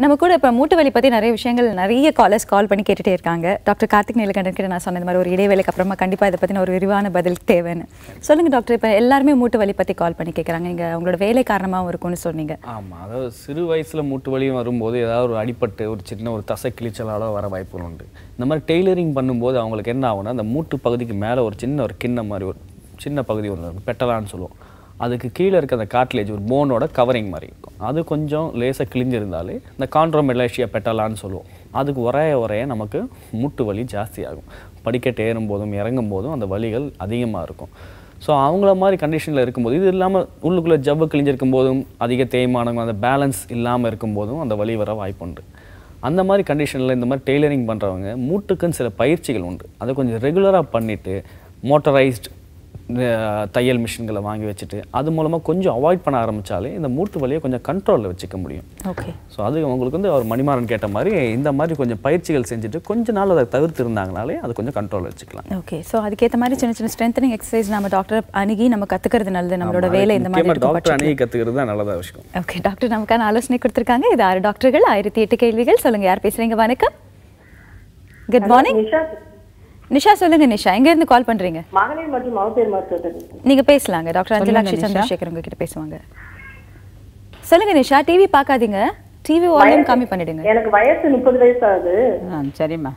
நம்ம கூட இப்போ மூட்டு வலி பற்றி நிறைய விஷயங்கள் நிறைய காலர்ஸ் கால் பண்ணி கேட்டுட்டே இருக்காங்க டாக்டர் கார்த்திக் நீலகண்டன் கிட்ட நான் சொன்ன இந்த மாதிரி ஒரு இடைவேளைக்கு அப்புறமா கண்டிப்பாக இதை பற்றின ஒரு விரிவான பதில் தேவைன்னு சொல்லுங்க டாக்டர் இப்போ எல்லாருமே மூட்டு வலி பற்றி கால் பண்ணி கேட்குறாங்க நீங்கள் உங்களோட வேலை காரணமாகவும் இருக்கும்னு சொன்னீங்க ஆமாம் அதாவது சிறு வயசில் மூட்டு வலியும் வரும்போது ஏதாவது ஒரு அடிபட்டு ஒரு சின்ன ஒரு தசை கிழிச்சலால வர வாய்ப்புகள் உண்டு இந்த மாதிரி டெய்லரிங் பண்ணும்போது அவங்களுக்கு என்ன ஆகும்னா அந்த மூட்டு பகுதிக்கு மேலே ஒரு சின்ன ஒரு கிண்ணம் மாதிரி ஒரு சின்ன பகுதி ஒன்று இருக்கும் பெட்டலான்னு சொல்லுவோம் அதுக்கு கீழே இருக்க அந்த காட்லேஜ் ஒரு போனோட கவரிங் மாதிரி இருக்கும் அது கொஞ்சம் லேசாக கிழிஞ்சிருந்தாலே இந்த கான்ட்ரோமெலேஷியா பெட்டலான்னு சொல்லுவோம் அதுக்கு உரைய உரைய நமக்கு மூட்டு வலி ஜாஸ்தியாகும் படிக்கட்டு ஏறும் போதும் இறங்கும் போதும் அந்த வலிகள் அதிகமாக இருக்கும் ஸோ அவங்கள மாதிரி கண்டிஷனில் இருக்கும்போது இது இல்லாமல் உள்ளுக்குள்ளே ஜவ்வு கிழிஞ்சிருக்கும் போதும் அதிக தேய்மானம் அந்த பேலன்ஸ் இல்லாமல் இருக்கும்போதும் அந்த வலி வர வாய்ப்புண்டு அந்த மாதிரி கண்டிஷனில் இந்த மாதிரி டெய்லரிங் பண்ணுறவங்க மூட்டுக்குன்னு சில பயிற்சிகள் உண்டு அதை கொஞ்சம் ரெகுலராக பண்ணிவிட்டு மோட்டரைஸ்டு தையல் மிஷின்களை வாங்கி வச்சுட்டு அது மூலமாக கொஞ்சம் அவாய்ட் பண்ண ஆரம்பித்தாலே இந்த மூட்டு வலியை கொஞ்சம் கண்ட்ரோலில் வச்சுக்க முடியும் ஓகே ஸோ அது உங்களுக்கு வந்து அவர் மணிமாறன் கேட்ட மாதிரி இந்த மாதிரி கொஞ்சம் பயிற்சிகள் செஞ்சுட்டு கொஞ்ச நாள் அதை தவிர்த்து இருந்தாங்கனாலே அது கொஞ்சம் கண்ட்ரோல் வச்சுக்கலாம் ஓகே ஸோ அதுக்கேற்ற மாதிரி சின்ன சின்ன ஸ்ட்ரென்தனிங் எக்ஸசைஸ் நம்ம டாக்டர் அணுகி நம்ம கற்றுக்கிறது நல்லது நம்மளோட வேலை இந்த மாதிரி முக்கியமாக இருக்கும் டாக்டர் பட்சத்துல. அணுகி கற்றுக்கிறது தான் நல்லதா விஷயம் ஓகே டாக்டர் நமக்கான ஆலோசனை கொடுத்துருக்காங்க இது ஆறு டாக்டர்கள் ஆயிரத்தி எட்டு கேள்விகள் சொல்லுங்க யார் பேசுறீங்க வணக்கம் குட் மார்னிங் நிஷா நிஷா சொல்லுங்க நிஷா எங்க இருந்து கால் பண்றீங்க மகளிர் மற்றும் மகப்பேறு மருத்துவத்தில் நீங்க பேசலாங்க டாக்டர் அஞ்சலாட்சி சந்திரசேகர் உங்ககிட்ட பேசுவாங்க சொல்லுங்க நிஷா டிவி பார்க்காதீங்க டிவி வால்யூம் கம்மி பண்ணிடுங்க எனக்கு வயசு முப்பது வயசு ஆகுது ஆ சரிம்மா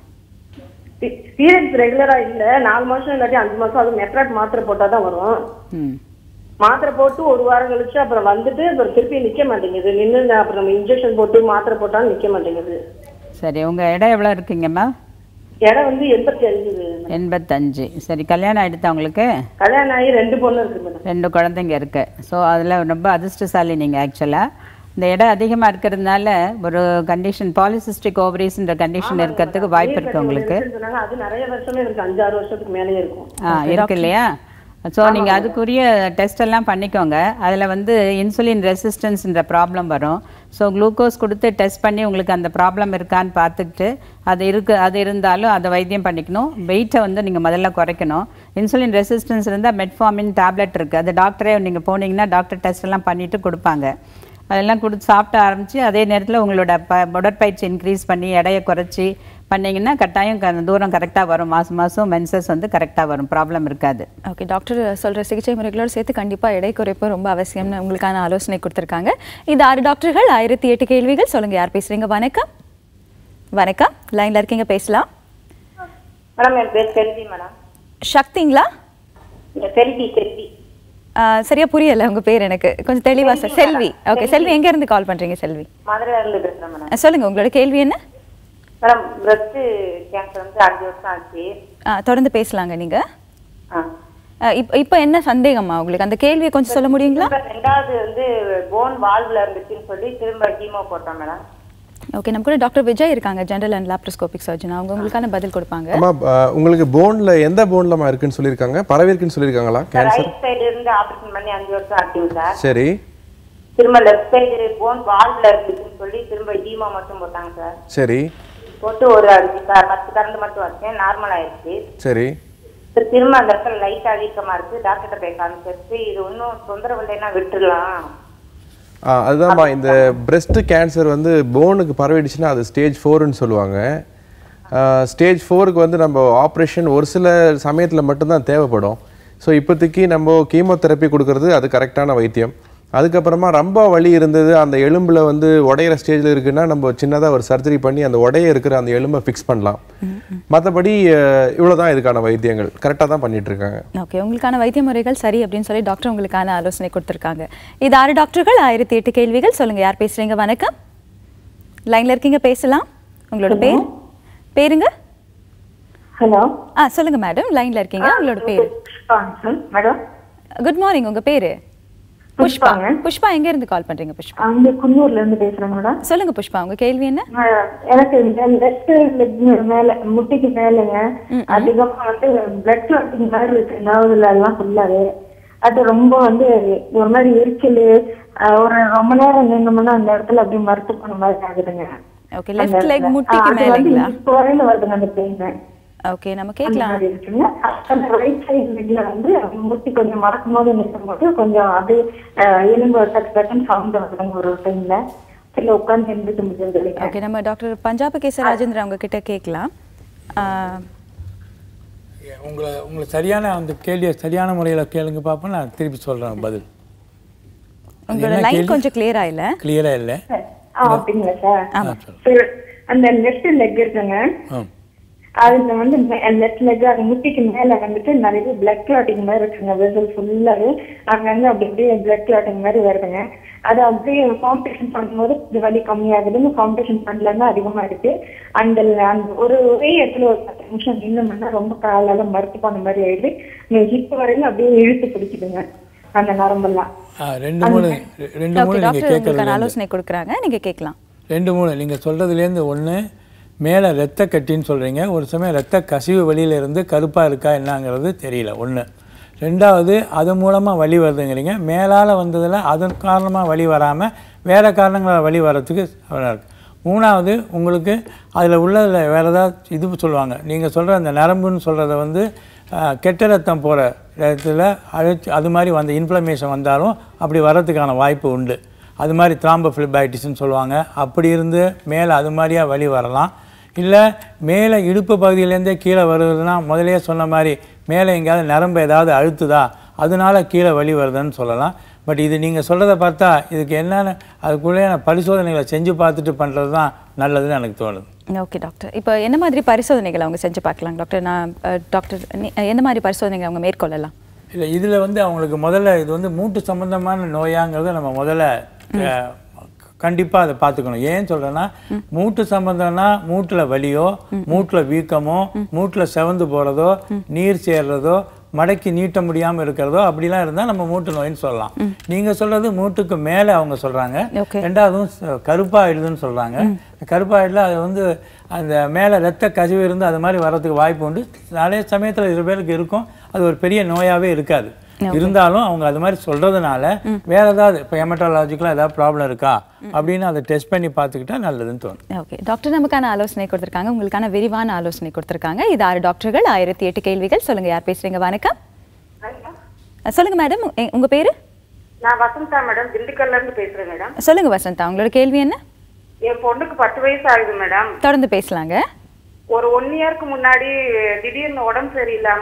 பீரியட்ஸ் ரெகுலரா இல்ல நாலு மாசம் இல்லாட்டி அஞ்சு மாசம் அது மெட்ராட் மாத்திரை போட்டா தான் வரும் ம் மாத்திரை போட்டு ஒரு வாரம் கழிச்சு அப்புறம் வந்துட்டு அப்புறம் திருப்பி நிக்க மாட்டேங்குது நின்று அப்புறம் நம்ம இன்ஜெக்ஷன் போட்டு மாத்திரை போட்டாலும் நிக்க மாட்டேங்குது சரி உங்கள் இடம் எவ்வளோ இருக்குங்கம்மா இடம் வந்து எண்பத்தி அஞ்சு எண்பத்தஞ்சு சரி கல்யாணம் ஆகிடுதா உங்களுக்கு கல்யாணம் ஆகி ரெண்டு பொண்ணு இருக்கு மேடம் ரெண்டு குழந்தைங்க இருக்கு ஸோ அதில் ரொம்ப அதிர்ஷ்டசாலி நீங்கள் ஆக்சுவலாக இந்த இடம் அதிகமாக இருக்கிறதுனால ஒரு கண்டிஷன் பாலிசிஸ்டிக் ஓவரிஸ்ன்ற கண்டிஷன் இருக்கிறதுக்கு வாய்ப்பு இருக்குது உங்களுக்கு சொன்னாங்க அது நிறைய வருஷமே இருக்கு அஞ்சாறு வருஷத்துக்கு மேலேயே இருக்கும் ஆ இருக்கு இல்லையா ஸோ நீங்கள் அதுக்குரிய டெஸ்ட் எல்லாம் பண்ணிக்கோங்க அதில் வந்து இன்சுலின் ரெசிஸ்டன்ஸ்ன்ற ப்ராப்ளம் வரும் ஸோ குளுக்கோஸ் கொடுத்து டெஸ்ட் பண்ணி உங்களுக்கு அந்த ப்ராப்ளம் இருக்கான்னு பார்த்துக்கிட்டு அது இருக்கு அது இருந்தாலும் அதை வைத்தியம் பண்ணிக்கணும் வெயிட்டை வந்து நீங்கள் முதல்ல குறைக்கணும் இன்சுலின் ரெசிஸ்டன்ஸ் இருந்தால் மெட்ஃபார்மின் டேப்லெட் இருக்குது அது டாக்டரே நீங்கள் போனீங்கன்னா டாக்டர் டெஸ்ட் எல்லாம் பண்ணிட்டு கொடுப்பாங்க அதெல்லாம் கொடுத்து சாப்பிட ஆரம்பித்து அதே நேரத்தில் உங்களோட ப உடற்பயிற்சி இன்க்ரீஸ் பண்ணி எடையை குறைச்சி பண்ணிங்கன்னா கட்டாயம் க- தூரம் கரெக்டாக வரும் மாதம் மாதம் மென்சஸ் வந்து கரெக்டாக வரும் ப்ராப்ளம் இருக்காது ஓகே டாக்டர் சொல்ற சிகிச்சை முறைகளோடு சேர்த்து கண்டிப்பா எடை குறைப்பு ரொம்ப அவசியம்னு உங்களுக்கான ஆலோசனை கொடுத்துருக்காங்க இது ஆறு டாக்டர்கள் ஆயிரத்தி எட்டு கேள்விகள் சொல்லுங்க யார் பேசுறீங்க வணக்கம் வணக்கம் லைன்ல இருக்கீங்க பேசலாம் மேடம் என் பேர் செல்வி மேடம் சக்திங்களா செல்வி செல்வி ஆ, சரியா புரியல உங்க பேர் எனக்கு கொஞ்சம் தெளிவா சார் செல்வி ஓகே செல்வி எங்க இருந்து கால் பண்றீங்க செல்வி மதுரையில பேசுறேன் மேடம் ஆ, சொல்லுங்க உங்களோட கேள்வி என்ன மேடம் பிரஸ்ட் கேன்சர் வந்து அஞ்சு வருஷம் ஆச்சு ஆ, தொடர்ந்து பேசலாங்க நீங்க ஆ. ஆ, இப்ப இப்போ என்ன சந்தேகமா உங்களுக்கு அந்த கேள்வியை கொஞ்சம் சொல்ல முடியுங்களா திரும்ப ரெண்டாவது வந்து போன் வால்வ்ல இருந்துச்சுன்னு சொல்லி திரும்ப கீமோ போட்டோம் மேடம் ஓகே நம்ம கூட டாக்டர் விஜய் இருக்காங்க ஜெனரல் அண்ட் லாப்ரோஸ்கோபிக் சர்ஜன் அவங்க உங்களுக்கான பதில் கொடுப்பாங்க அம்மா அஹ், உங்களுக்கு போன்ல எந்த போன்லமா இருக்குன்னு சொல்லியிருக்காங்க பரவி இருக்குன்னு சொல்லியிருக்காங்களா கேன்சர் ரைட் சைடு இருந்து ஆபரேஷன் பண்ணி அஞ்சு வருஷம் ஆச்சுங்க சார் சரி திரும்ப லெஃப்ட் சைடு போன் வால்வ்ல இருந்துச்சுன்னு சொல்லி திரும்ப கீமோ மட்டும் போட்டாங்க சார் சரி போட்டு ஒரு அஞ்சு க- பத்து கரண்ட் மட்டும் வச்சேன் நார்மல் ஆயிடுச்சு சரி திரு- திரும்ப அந்த இடத்துல லைட்டா வீக்கமா இருக்கு டாக்டர்கிட்ட போய் காமிச்சிருச்சு இது ஒன்றும் தொந்தரவு இல்லைன்னா விட்டுறலாம் ஆ அதுதான்மா இந்த breast கேன்சர் வந்து போனுக்கு பரவிடுச்சுன்னா அது ஸ்டேஜ் ஃபோர்னு சொல்லுவாங்க ஸ்டேஜ் ஃபோருக்கு வந்து நம்ம ஆப்ரேஷன் ஒரு சில சமயத்தில் மட்டும்தான் தேவைப்படும் ஸோ இப்போதைக்கு நம்ம கீமோதெரப்பி கொடுக்கறது அது கரெக்டான வைத்தியம் அதுக்கப்புறமா ரொம்ப வலி இருந்தது அந்த எலும்பில் வந்து உடையிற ஸ்டேஜில் இருக்குன்னா நம்ம சின்னதாக ஒரு சர்ஜரி பண்ணி அந்த உடைய இருக்கிற அந்த எலும்பை ஃபிக்ஸ் பண்ணலாம் மற்றபடி இவ்வளோ தான் இதுக்கான வைத்தியங்கள் கரெக்டாக தான் பண்ணிட்டு இருக்காங்க ஓகே உங்களுக்கான வைத்திய முறைகள் சரி அப்படின்னு சொல்லி டாக்டர் உங்களுக்கான ஆலோசனை கொடுத்துருக்காங்க இது ஆறு டாக்டர்கள் ஆயிரத்தி எட்டு கேள்விகள் சொல்லுங்க யார் பேசுறீங்க வணக்கம் லைன்ல இருக்கீங்க பேசலாம் உங்களோட பேர் பேருங்க ஹலோ ஆ சொல்லுங்க மேடம் லைன்ல இருக்கீங்க உங்களோட பேர் மேடம் குட் மார்னிங் உங்க பேரு புஷ்பா புஷ்பா எங்க இருந்து கால் பண்றீங்க புஷ்பா அங்க குன்னூர்ல இருந்து பேசுறேன் மேடம் சொல்லுங்க புஷ்பா உங்க கேள்வி என்ன ஆஹ் எனக்கு இந்த லெஃப்ட் லெக் மேல முட்டிக்கு மேலங்க அதிகமா வந்து பிளட் கிளாட்டிங் மாதிரி இருக்கு நர்வ்ல எல்லாம் ஃபுல்லாவே அது ரொம்ப வந்து ஒரு மாதிரி எரிச்சல் ஆஹ் ஒரு ரொம்ப நேரம் நின்னோம்னா அந்த இடத்துல அப்படியே மருத்து பண்ண மாதிரி ஆகுதுங்க ஓகே லெஃப்ட் லெக் முட்டிக்கு அது வந்து மேலேங்களா இப்போ வரையில வருதுங்க அந்த பெயின் ஓகே நம்ம கேட்கலாம் இருக்குங்க அந்த ரைட் சைடு லெக்ல வந்து முட்டி கொஞ்சம் மறக்கும் போது நிற்கும் போது கொஞ்சம் அப்படியே ஆஹ் எலும்பு டக்கு டக்குன்னு சவுண்ட் வருதுங்க ஒரு டைம்ல இல்ல உட்கார்ந்து எந்திரிக்க முடியாது ஓகே நம்ம டாக்டர் பஞ்சாப கேச ராஜேந்திரன் அவங்க கிட்ட கேட்கலாம் ஆஹ், உங்களை உங்களை சரியான அந்த கேள்வியை சரியான முறையில் கேளுங்க பார்ப்போம் நான் திருப்பி சொல்கிறேன் பதில் உங்களோட லைன் கொஞ்சம் கிளியர் ஆயில கிளியராக இல்லை ஆ அப்படிங்களா சார் ஆமா சரி அந்த லெஃப்ட் லெக் இருக்குங்க ஆ அதுல வந்து லெஃப்ட் லெக் அது முட்டிக்கு மேல வந்துட்டு நிறைய பிளட் கிளாட்டிங் மாதிரி இருக்குங்க வெசல் ஃபுல்லாவே அங்கங்க அப்படி அப்படியே பிளட் கிளாட்டிங் மாதிரி வருதுங்க அது அப்படியே காம்படிஷன் பண்ணும்போது இது வலி கம்மியாகுதுன்னு காம்படிஷன் பண்ணலன்னா அதிகமா இருக்கு அந்த அந்த ஒரு ஒரே இடத்துல ஒரு பத்து நிமிஷம் நின்னோம்னா ரொம்ப காலால மறுத்து போன மாதிரி ஆயிடுது ஹிப் வரையிலும் அப்படியே இழுத்து பிடிக்குதுங்க அந்த நரம்பெல்லாம் ஆ ரெண்டு மூணு ரெ- ரெண்டு மூணு ஓகே நீங்கள் டாக்டர் உங்களுக்கான கேட்குறது ஆலோசனை கொடுக்குறாங்க நீங்க கேட்கலாம் ரெண்டு மூணு நீங்கள் சொல்கிறதுலேருந்து ஒன்று மேலே ரத்த கட்டின்னு சொல்கிறீங்க ஒரு சமயம் ரத்த கசிவு வெளியில இருந்து கருப்பாக இருக்கா என்னங்கிறது தெரியல ஒன்று ரெண்டாவது அது மூலமாக வலி வருதுங்கிறீங்க மேலால் வந்ததில் அதன் காரணமாக வலி வராமல் வேறு காரணங்களால் வலி வர்றதுக்கு இருக்கு மூணாவது உங்களுக்கு அதில் உள்ளதில் வேறு ஏதாவது இது சொல்லுவாங்க நீங்கள் சொல்கிற அந்த நரம்புன்னு சொல்கிறத வந்து ஆஹ், கெட்ட ரத்தம் போகிற இடத்துல அழைச்சி அது மாதிரி வந்த இன்ஃப்ளமேஷன் வந்தாலும் அப்படி வர்றதுக்கான வாய்ப்பு உண்டு அது மாதிரி த்ராம்போஃபிலிபைட்டிஸ்னு சொல்லுவாங்க அப்படி இருந்து மேலே அது மாதிரியா வலி வரலாம் இல்லை மேலே இடுப்பு பகுதியிலேருந்தே கீழே வருதுன்னா முதல்லயே சொன்ன மாதிரி மேலே எங்கேயாவது நரம்பு ஏதாவது அழுத்துதா அதனால கீழே வலி வருதுன்னு சொல்லலாம் பட் இது நீங்கள் சொல்கிறத பார்த்தா இதுக்கு என்னென்ன அதுக்குள்ளேயான பரிசோதனைகளை செஞ்சு பார்த்துட்டு பண்ணுறது தான் நல்லதுன்னு எனக்கு தோணுது ஓகே டாக்டர் இப்போ என்ன மாதிரி பரிசோதனைகள் அவங்க செஞ்சு பார்க்கலாம் டாக்டர் நான் அஹ், டாக்டர் நீ- எந்த மாதிரி பரிசோதனைகள் அவங்க மேற்கொள்ளலாம் இல்லை இதில் வந்து அவங்களுக்கு முதல்ல இது வந்து மூட்டு சம்பந்தமான நோயாங்கிறத நம்ம முதல்ல கண்டிப்பாக அதை பார்த்துக்கணும் ஏன் சொல்கிறேன்னா மூட்டு சம்பந்தம்னா மூட்டில் வலியோ மூட்டில் வீக்கமோ மூட்டில் செவந்து போகிறதோ நீர் சேர்றதோ மடக்கி நீட்ட முடியாமல் இருக்கிறதோ அப்படிலாம் இருந்தால் நம்ம மூட்டு நோயின்னு சொல்லலாம் நீங்கள் சொல்கிறது மூட்டுக்கு மேலே அவங்க சொல்கிறாங்க Okay. ரெண்டாவதும் ச- கருப்பாயிடுதுன்னு சொல்கிறாங்க கருப்பாயிடல அது வந்து அந்த மேலே ரத்த கசிவு இருந்து அது மாதிரி வர்றதுக்கு வாய்ப்பு உண்டு நிறைய சமயத்தில் சில பேருக்கு இருக்கும் அது ஒரு பெரிய நோயாகவே இருக்காது இருந்தாலும் அவங்க அது மாதிரி சொல்கிறதுனால வேற ஏதாவது இப்போ ஹெமட்டாலஜிக்கலாக ஏதாவது ப்ராப்ளம் இருக்கா அப்படின்னு அதை டெஸ்ட் பண்ணி பார்த்துக்கிட்டா நல்லதுன்னு தோணும் ஓகே டாக்டர் நமக்கான ஆலோசனை கொடுத்துருக்காங்க உங்களுக்கான விரிவான ஆலோசனை கொடுத்துருக்காங்க இது ஆறு டாக்டர்கள் ஆயிரத்தி எட்டு கேள்விகள் சொல்லுங்க யார் பேசுறீங்க வணக்கம் அஹ், சொல்லுங்க மேடம் உ- உங்க பேரு நான் வசந்தா மேடம் திண்டுக்கல்ல இருந்து பேசுறேன் மேடம் சொல்லுங்க வசந்தா உங்களோட கேள்வி என்ன என் பொண்ணுக்கு பத்து வயசு ஆகுது மேடம் தொடர்ந்து பேசலாங்க ஒரு ஒன் இயர்க்கு முன்னாடி திடீர்னு உடம்பு சரியில்லாம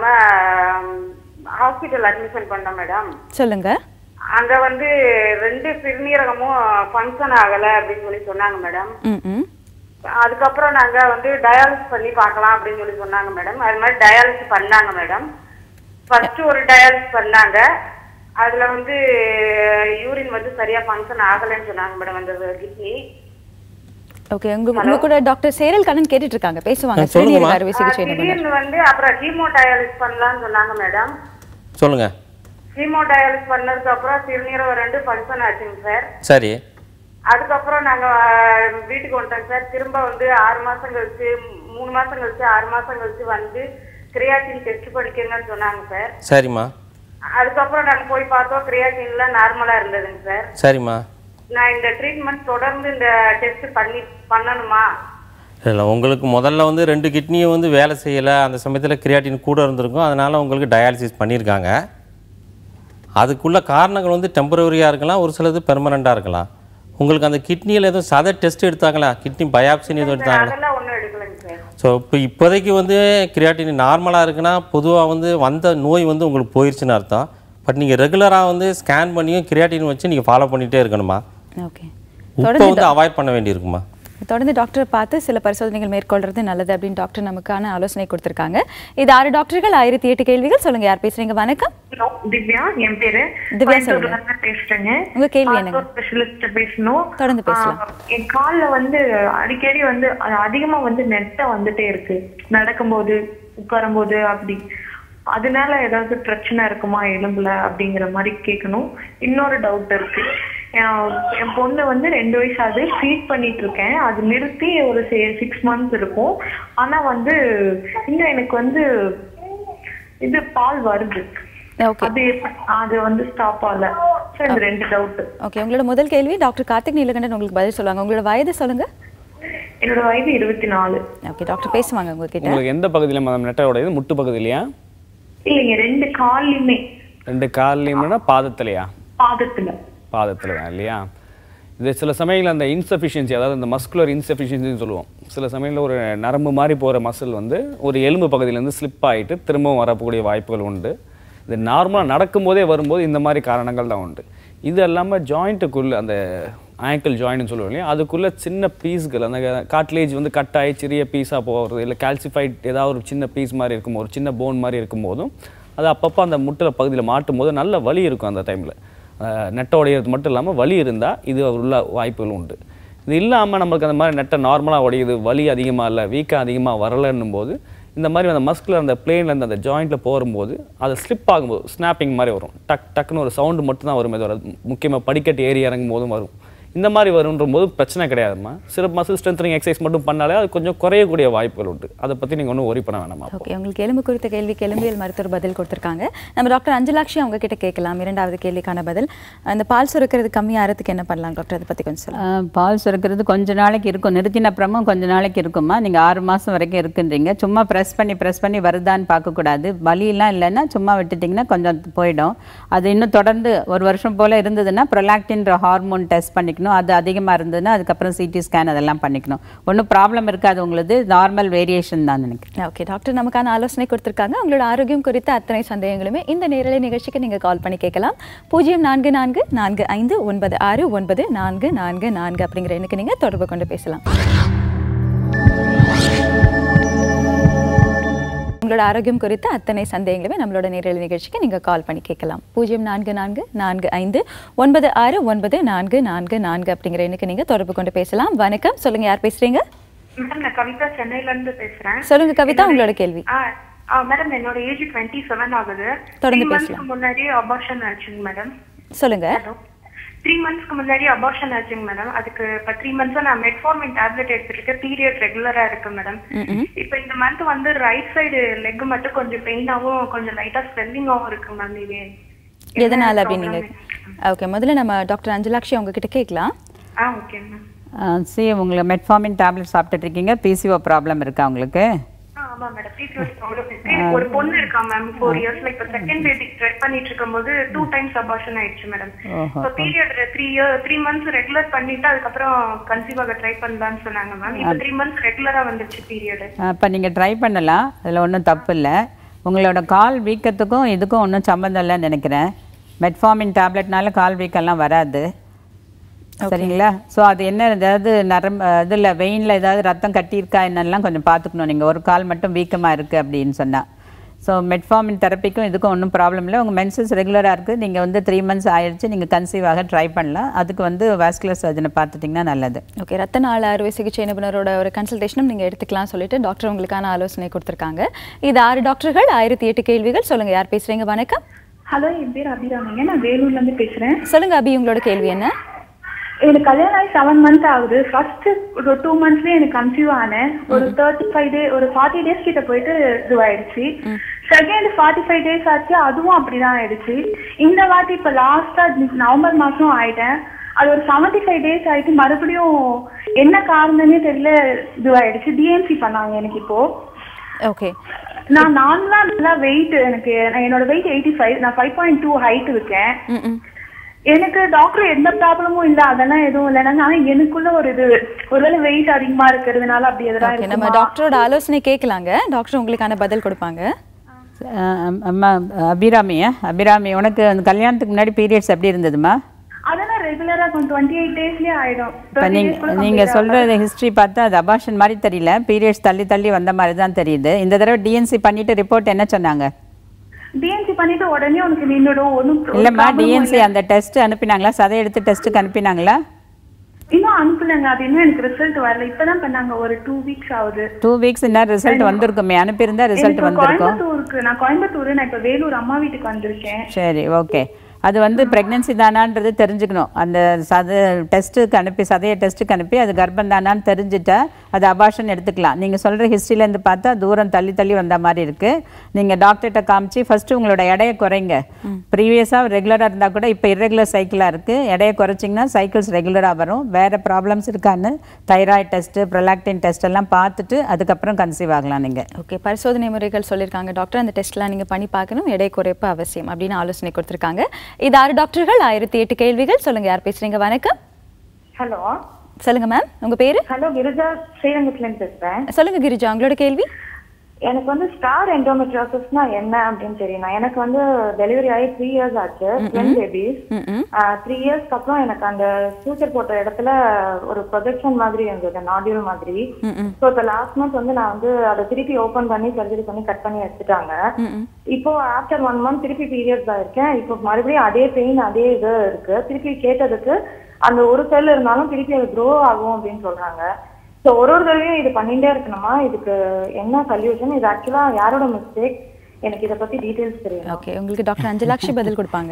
ஹாஸ்பிட்டல் அட்மிஷன் பண்ணோம் மேடம் சொல்லுங்க அங்க வந்து ரெண்டு சிறுநீரகமும் ஃபங்க்ஷன் ஆகல அப்படின்னு சொல்லி சொன்னாங்க மேடம் ம் ம் அதுக்கப்புறம் நாங்க வந்து டயாலிசிஸ் பண்ணி பார்க்கலாம் அப்படின்னு சொல்லி சொன்னாங்க மேடம் அது மாதிரி டயாலிசிஸ் பண்ணாங்க மேடம் ஃபர்ஸ்ட் ஒரு டயாலிசிஸ் பண்ணாங்க அதுல வந்து யூரின் வந்து சரியா ஃபங்க்ஷன் ஆகலைன்னு சொன்னாங்க மேடம் அந்த கிட்னி ஓகே உங்க உங்க கூட டாக்டர் சேரல் கண்ணன் கேட்டுட்டு இருக்காங்க பேசுவாங்க ஆ, சொல்லுங்கம்மா. சிறுநீரக அறுவை சிகிச்சை நிபுணர் திடீர்னு வந்து அப்புறம் ஹீமோ டயாலிசிஸ் பண்ணலாம்னு சொன்னாங்க மேடம் சொல்லுங்க ஹீமோ டயாலிசிஸ் பண்ணதுக்கு அப்புறம் சிறுநீரகம் ரெண்டு ஃபங்க்ஷன் ஆச்சுங்க சார் சரி அதுக்கப்புறம் நாங்க அஹ், வீட்டுக்கு வந்துட்டோம் சார் திரும்ப வந்து ஆறு மாசம் கழிச்சு மூணு மாசம் கழிச்சு ஆறு மாசம் கழிச்சு வந்து கிரியாட்டின் டெஸ்ட் பண்ணிக்கங்கன்னு சொன்னாங்க சார் சரிம்மா அதுக்கப்புறம் நாங்க போய் பார்த்தோம் கிரியாட்டின்ல நார்மலா இருந்ததுங்க சார் சரிம்மா நான் இந்த ட்ரீட்மெண்ட் தொடர்ந்து இந்த டெஸ்ட் பண்ணி பண்ணணுமா இல்லை உங்களுக்கு முதல்ல வந்து ரெண்டு கிட்னியும் வந்து வேலை செய்யலை அந்த சமயத்தில் கிரியாட்டின் கூட இருந்திருக்கும் அதனால் உங்களுக்கு டயாலிசிஸ் பண்ணியிருக்காங்க அதுக்குள்ள காரணங்கள் வந்து டெம்பரவரியாக இருக்கலாம் ஒரு சிலது பெர்மனண்ட்டாக இருக்கலாம் உங்களுக்கு அந்த கிட்னியில் எதுவும் சத டெஸ்ட் எடுத்தாங்களா கிட்னி பயாப்சின் எதுவும் எடுத்தாங்களா அதெல்லாம் ஒண்ணும் எடுக்கலைங்க சார் ஸோ இப்போ இப்போதைக்கு வந்து கிரியாட்டின் நார்மலாக இருக்குன்னா பொதுவாக வந்து வந்த நோய் வந்து உங்களுக்கு போயிடுச்சுன்னு அர்த்தம் பட் நீங்கள் ரெகுலராக வந்து ஸ்கேன் பண்ணியும் கிரியாட்டின் வச்சு நீங்கள் ஃபாலோ பண்ணிகிட்டே இருக்கணுமா ஓகே இப்போ வந்து அவாய்ட் பண்ண வேண்டியிருக்குமா தொடர்ந்து டாக்டரை பார்த்து சில பரிசோதனைகள் மேற்கொள்றது நல்லது அப்படின்னு டாக்டர் நமக்கான ஆலோசனை கொடுத்திருக்காங்க இது ஆறு டாக்டர்கள் ஆயிரத்தி எட்டு கேள்விகள் சொல்லுங்க யார் பேசுறீங்க வணக்கம் ஹலோ திவ்யா என் பேரு திவ்யா சொல்லுங்க. கோயம்புத்தூர்ல இருந்து பேசுறேங்க உங்க கேள்வி என்னங்க? ஸ்பெஷலிஸ்ட் பேசணும் தொடர்ந்து பேசலாம். ஆ, என் கால்ல வந்து அடிக்கடி வந்து அது அதிகமா வந்து நெட்டை வந்துட்டே இருக்கு நடக்கும்போது உட்காரும்போது அப்படி அதனால ஏதாவது பிரச்சனை இருக்குமா எலும்புல அப்படிங்கிற மாதிரி கேட்கணும் இன்னொரு டவுட் இருக்கு என் என் பொண்ணு வந்து ரெண்டு வயசு ஆகுது ஃபீட் பண்ணிட்டு இருக்கேன் அது நிறுத்தி ஒரு சிக்ஸ் மந்த்ஸ் இருக்கும் ஆனா வந்து இன்னும் எனக்கு வந்து இது பால் வருது ஓகே அது எப்ப- அது வந்து ஸ்டாப் ஆகல So, இந்த ரெண்டு டவுட் ஓகே உங்களோட முதல் கேள்வி டாக்டர் கார்த்திக் நீலகண்டன் உங்களுக்கு பதில் சொல்லுவாங்க உங்களோட வயது சொல்லுங்க என்னோட வயது இருபத்தி நாலு ஓகே டாக்டர் பேசுவாங்க உங்ககிட்ட உங்களுக்கு எந்த பகுதியில் மேடம் நெட்டையோட இது முட்டு பகுதியிலையா இல்லைங்க ரெண்டு கால்லையுமே ரெண்டு கால்லையும்னா பாதத்துலையா பாதத்துல பாதத்தில் தான் இல்லையா இது சில சமயங்களில் அந்த இன்சஃபிஷியன்சி அதாவது அந்த மஸ்குலர் இன்சஃபிஷியன்சின்னு சொல்லுவோம் சில சமயங்களில் ஒரு நரம்பு மாதிரி போகிற மசில் வந்து ஒரு எலும்பு பகுதியிலேருந்து ஸ்லிப் ஆகிட்டு திரும்பவும் வரக்கூடிய வாய்ப்புகள் உண்டு இது நார்மலாக நடக்கும்போதே வரும்போது இந்த மாதிரி காரணங்கள் தான் உண்டு இது இல்லாமல் ஜாயிண்ட்டுக்குள்ளே அந்த ஆங்கிள் ஜாயின்ட்னு சொல்லுவோம் இல்லையா அதுக்குள்ளே சின்ன பீஸ்கள் அந்த காட்லேஜ் வந்து கட் ஆகி சிறிய பீஸாக போகிறது இல்லை கால்சிஃபைட் ஏதாவது ஒரு சின்ன பீஸ் மாதிரி இருக்கும் ஒரு சின்ன போன் மாதிரி இருக்கும்போதும் அது அப்பப்போ அந்த முட்டில் பகுதியில் மாட்டும் போது நல்ல வலி இருக்கும் அந்த டைமில் நெட்டை உடையிறது மட்டும் இல்லாமல் வலி இருந்தால் இது உள்ள வாய்ப்புகள் உண்டு இது இல்லாமல் நம்மளுக்கு அந்த மாதிரி நெட்டை நார்மலாக உடையுது வலி அதிகமாக இல்லை வீக்கம் அதிகமாக வரலன்னும் போது இந்த மாதிரி அந்த மஸ்குலர் அந்த பிளேன்லேருந்து அந்த ஜாயிண்ட்டில் போகும்போது அது ஸ்லிப் ஆகும்போது ஸ்னாப்பிங் மாதிரி வரும் டக் டக்குன்னு ஒரு சவுண்டு மட்டும் தான் வரும் இது முக்கியமாக படிக்கட்டு ஏறி இறங்கும் போதும் வரும் இந்த மாதிரி வருன்ற போது பிரச்சனை கிடையாதும்மா சில மசில் ஸ்ட்ரென்த்னிங் எக்ஸசைஸ் மட்டும் பண்ணாலே அது கொஞ்சம் குறையக்கூடிய வாய்ப்புகள் உண்டு அதை பற்றி நீங்கள் ஒன்றும் ஒரி பண்ண வேணாமா ஓகே உங்களுக்கு எலும்பு குறித்த கேள்விக்கு எலும்பியல் மருத்துவர் பதில் கொடுத்துருக்காங்க நம்ம டாக்டர் அஞ்சலாட்சி அவங்க கிட்ட கேட்கலாம் இரண்டாவது கேள்விக்கான பதில் அந்த பால் சுரக்கிறது கம்மியாகிறதுக்கு என்ன பண்ணலாம் டாக்டர் அதை பற்றி கொஞ்சம் சொல்லுங்க ஆஹ் பால் சுரக்கிறது கொஞ்ச நாளைக்கு இருக்கும் நிறுத்தின அப்புறமும் கொஞ்ச நாளைக்கு இருக்குமா நீங்கள் ஆறு மாதம் வரைக்கும் இருக்குன்றீங்க சும்மா ப்ரெஸ் பண்ணி ப்ரெஸ் பண்ணி வருதான்னு பார்க்கக்கூடாது வலியெல்லாம் இல்லைன்னா சும்மா விட்டுட்டிங்கன்னா கொஞ்சம் போயிடும் அது இன்னும் தொடர்ந்து ஒரு வருஷம் போல் இருந்ததுன்னா ப்ரொலாக்டின்ற ஹார்மோன் டெஸ்ட் பண்ணிக்கணும் அது அதிகமாக இருந்ததுன்னா அதுக்கப்புறம் சிடி ஸ்கேன் அதெல்லாம் பண்ணிக்கணும் ஒன்றும் ப்ராப்ளம் இருக்காது உங்களுக்கு நார்மல் வேரியேஷன் தான் நினைக்கிறேன் ஓகே டாக்டர் நமக்கான ஆலோசனை கொடுத்துருக்காங்க உங்களோட ஆரோக்கியம் குறித்த அத்தனை சந்தேகங்களுமே இந்த நேரலை நிகழ்ச்சிக்கு நீங்கள் கால் பண்ணி கேட்கலாம் பூஜ்ஜியம் நான்கு நான்கு நான்கு ஐந்து ஒன்பது ஆறு ஒன்பது நான்கு நான்கு நான்கு அப்படிங்கிற எண்ணுக்கு நீங்கள் தொடர்பு கொண்டு பேசலாம் உங்களோட ஆரோக்கியம் குறித்த அத்தனை சந்தேகங்களுமே நம்மளோட நேரலை நிகழ்ச்சிக்கு நீங்கள் கால் பண்ணி கேட்கலாம் பூஜ்ஜியம் நான்கு நான்கு நான்கு ஐந்து ஒன்பது ஆறு ஒன்பது நான்கு நான்கு நான்கு அப்படிங்கிற எண்ணுக்கு நீங்கள் தொடர்பு கொண்டு பேசலாம் வணக்கம் சொல்லுங்கள் யார் பேசுகிறீங்க மேடம் நான் கவிதா சென்னையில இருந்து பேசுறேன் சொல்லுங்க கவிதா உங்களோட கேள்வி ஆ ஆ மேடம் என்னோட ஏஜ் டுவெண்ட்டி செவன் ஆகுது தொடர்ந்து Three months பேசலாம். க்கு முன்னாடி அபார்ஷன் ஆச்சுங்க மேடம் சொல்லுங்க ஹலோ த்ரீ மந்த்ஸ்க்கு முன்னாடி அபார்ஷன் ஆச்சுங்க மேடம் அதுக்கு இப்போ த்ரீ மந்த்ஸா நான் மெட்ஃபார்மின் டேப்லெட் எடுத்துருக்கேன் பீரியட் ரெகுலரா இருக்கு மேடம் இப்போ இந்த மந்த் வந்து ரைட் சைடு லெக் மட்டும் கொஞ்சம் பெயினாவும் கொஞ்சம் லைட்டா ஸ்வெல்லிங்காவும் இருக்கு மேம் இது என்ன எதனால அப்படி நீங்க problem? ஓகே முதல்ல நம்ம டாக்டர் அஞ்சலாட்சி அவங்க கிட்ட கேட்கலாம் ஆ ஓகே மேம் சி உங்களுக்கு மெட்ஃபார்மின் டேப்லெட் சாப்பிட்டுட்டு இருக்கீங்க பிசிஓ ப்ராப்ளம் இருக்கா உங்களுக்கு ஆ ஆமா மேடம் பிசிஓடி ப்ராப்ளம் இருக்கு எனக்கு ஒரு பொண்ணு இருக்கா மேம் ஃபோர் இயர்ஸ்ல இப்போ செகண்ட் பேபிக் ட்ரை பண்ணிட்டு இருக்கும்போது டூ டைம்ஸ் அபார்ஷன் ஆயிடுச்சு மேடம் ஓஹோ. இப்போ period three year three months regular பண்ணிட்டு அதுக்கப்புறம் கன்சீவ் ஆக ட்ரை பண்ணலாம்னு சொன்னாங்க மேம் இப்போ த்ரீ மந்த்ஸ் ரெகுலரா வந்துருச்சு பீரியட் அப்போ நீங்கள் ட்ரை பண்ணலாம் அதில் ஒன்றும் தப்பு இல்லை உங்களோட கால் வீக்கத்துக்கும் இதுக்கும் ஒன்றும் சம்மந்தம் இல்லைன்னு நினைக்கிறேன் மெட்ஃபார்மின் டேப்லெட்னால கால் வீக்கம்லாம் வராது சரிங்களா ஸோ அது என்ன ஏதாவது நரம்பு இதில் வெயினில் ஏதாவது ரத்தம் கட்டியிருக்கா என்னெல்லாம் கொஞ்சம் பார்த்துக்கணும் நீங்கள் ஒரு கால் மட்டும் வீக்கமாக இருக்குது அப்படின்னு சொன்னால் ஸோ மெட்ஃபார்மின் தெரப்பிக்கும் இதுக்கும் ஒன்றும் ப்ராப்ளம் இல்லை உங்கள் மென்சஸ் ரெகுலராக இருக்குது நீங்கள் வந்து த்ரீ மந்த்ஸ் ஆயிடுச்சு நீங்கள் கன்சீவ் ஆக ட்ரை பண்ணலாம் அதுக்கு வந்து வாஸ்குலர் சர்ஜனை பார்த்துட்டிங்கன்னா நல்லது ஓகே ரத்த நாள அறுவை சிகிச்சை நிபுணரோட ஒரு கன்சல்டேஷனும் நீங்க எடுத்துக்கலாம் சொல்லிட்டு டாக்டர் உங்களுக்கான ஆலோசனை கொடுத்துருக்காங்க இது ஆறு டாக்டர்கள் ஆயிரத்தி எட்டு கேள்விகள் சொல்லுங்க யார் பேசுறீங்க வணக்கம் ஹலோ என் பேர் அபிராமிங்க நான் வேலூர்ல இருந்து பேசுறேன் சொல்லுங்க அபி உங்களோட கேள்வி என்ன எனக்கு கல்யாணம் ஆகி செவன் மந்த் ஆகுது ஃபர்ஸ்ட் ஒரு டூ மந்த்ஸ்லயே எனக்கு கன்சீவ் ஆனேன் ஒரு தேர்ட்டி ஃபைவ் டே ஒரு ஃபார்ட்டி டேஸ் கிட்ட போயிட்டு இதுவாயிடுச்சு செகண்ட் ஃபார்ட்டி ஃபைவ் டேஸ் ஆச்சு அதுவும் அப்படிதான் ஆயிடுச்சு இந்த வாட்டி இப்ப லாஸ்டா நவம்பர் மாசம் ஆயிட்டேன் அது ஒரு செவன்டி ஃபைவ் டேஸ் ஆயிட்டு மறுபடியும் என்ன காரணம்னே தெரியல இதுவாயிடுச்சு டிஎன்சி பண்ணாங்க எனக்கு இப்போ ஓகே நான் நார்மலா நல்லா வெயிட் எனக்கு நான் என்னோட வெயிட் எயிட்டி ஃபைவ் நான் ஃபைவ் பாயிண்ட் டூ ஹைட் இருக்கேன் எனக்கு டாக்டர் எந்த ப்ராப்ளமும் இல்ல அதெல்லாம் எதுவும் இல்லை ஆனா எனக்குள்ள ஒரு இது ஒருவேளை வெயிட் அதிகமா இருக்கிறதுனால அப்படி எதனா ஓகே நம்ம இருக்குமா டாக்டரோட ஆலோசனை கேட்கலாங்க டாக்டர் உங்களுக்கான பதில் கொடுப்பாங்க அஹ் அம்மா அபிராமியா அபிராமி உனக்கு அந்த கல்யாணத்துக்கு முன்னாடி பீரியட்ஸ் எப்படி இருந்ததுமா அதெல்லாம் ரெகுலரா கொஞ்சம் டுவெண்ட்டி எயிட் டேஸ்லயே ஆயிடும் இப்போ 30 days நீங்கள் கூட நீங்கள் complete சொல்கிற ஹிஸ்ட்ரி பார்த்தா அது அபார்ஷன் மாதிரி தெரியல பீரியட்ஸ் தள்ளி தள்ளி வந்த மாதிரி தான் தெரியுது இந்த தடவை டிஎன்சி பண்ணிட்டு ரிப்போர்ட் என்ன சொன்னாங்க டிஎன்சி பண்ணிட்டு உடனே உனக்கு நின்னுடும் ஒன்றும் இல்லைம்மா டிஎன்சி அந்த டெஸ்ட் அனுப்பினாங்களா சதை எடுத்து டெஸ்ட்டுக்கு அனுப்பினாங்களா இன்னும் அனுப்பலங்க அது இன்னும் எனக்கு ரிசல்ட் வரல இப்பதான் பண்ணாங்க ஒரு டூ வீக்ஸ் ஆகுது டூ வீக்ஸ் என்ன ரிசல்ட் வந்திருக்குமே அனுப்பியிருந்தா ரிசல்ட் எனக்கு வந்திருக்கும் கோயம்புத்தூருக்கு நான் கோயம்புத்தூர் நான் இப்ப வேலூர் அம்மா வீட்டுக்கு வந்திருக்கேன் சரி ஓகே அது வந்து ப்ரெக்னென்சி தானான்றது தெரிஞ்சுக்கணும் அந்த சத டெஸ்ட்டுக்கு அனுப்பி சதையை டெஸ்ட்டுக்கு அனுப்பி அது கர்ப்பம் தானான்னு தெரிஞ்சுட்டா அது அபார்ஷன் எடுத்துக்கலாம் நீங்கள் சொல்கிற ஹிஸ்ட்ரியிலேருந்து பார்த்தா தூரம் தள்ளி தள்ளி வந்த மாதிரி இருக்குது நீங்கள் டாக்டர்கிட்ட காமிச்சு ஃபஸ்ட்டு உங்களோட எடையை குறைங்க ப்ரீவியஸாக ரெகுலராக இருந்தால் கூட இப்போ irregular சைக்கிளாக இருக்குது எடையை குறைச்சிங்கன்னா சைக்கிள்ஸ் ரெகுலராக வரும் வேறு ப்ராப்ளம்ஸ் இருக்கான்னு தைராய்டு டெஸ்ட்டு ப்ரொலாக்டின் டெஸ்ட் எல்லாம் பார்த்துட்டு அதுக்கப்புறம் கன்சீவ் ஆகலாம் நீங்கள் ஓகே பரிசோதனை முறைகள் சொல்லியிருக்காங்க டாக்டர் அந்த டெஸ்ட்லாம் நீங்கள் பண்ணி பார்க்கணும் எடை குறைப்பு அவசியம் அப்படின்னு ஆலோசனை கொடுத்துருக்காங்க இது ஆறு டாக்டர்கள் ஆயிரத்தி எட்டு கேள்விகள் சொல்லுங்க யார் பேசுறீங்க வணக்கம் ஹலோ சொல்லுங்க மேம் உங்க பேரு ஹலோ கிரிஜா ஸ்ரீரங்கத்துல இருந்து பேசுறேன் சொல்லுங்க கிரிஜா உங்களோட கேள்வி எனக்கு வந்து ஸ்டார் எண்டோமெட்ரியோசிஸ்னா என்ன அப்படின்னு தெரியும் எனக்கு வந்து டெலிவரி ஆகி த்ரீ இயர்ஸ் ஆச்சு ட்வென் பேபிஸ் த்ரீ இயர்ஸ்க்கு அப்புறம் எனக்கு அந்த ஃபியூச்சர் போட்ட இடத்துல ஒரு ப்ரொஜெக்ஷன் மாதிரி இருந்தது நாடியூல் மாதிரி ஸோ இப்போ லாஸ்ட் மந்த் வந்து நான் வந்து அதை திருப்பி ஓபன் பண்ணி சர்ஜரி பண்ணி கட் பண்ணி எடுத்துட்டாங்க இப்போ ஆஃப்டர் ஒன் மந்த் திருப்பி பீரியட்ஸ் ஆயிருக்கேன் இப்போ மறுபடியும் அதே பெயின் அதே இது இருக்கு திருப்பி கேட்டதுக்கு அந்த ஒரு செல் இருந்தாலும் திருப்பி அது க்ரோ ஆகும் அப்படின்னு சொல்றாங்க ஸோ ஒரு ஒரு தடவையும் இது பண்ணிட்டே இருக்கணுமா இதுக்கு என்ன சொல்யூஷன் இது ஆக்சுவலா யாரோட மிஸ்டேக் எனக்கு இதை பத்தி டீடைல்ஸ் தெரியும் ஓகே உங்களுக்கு டாக்டர் அஞ்சலாக்ஷி பதில் கொடுப்பாங்க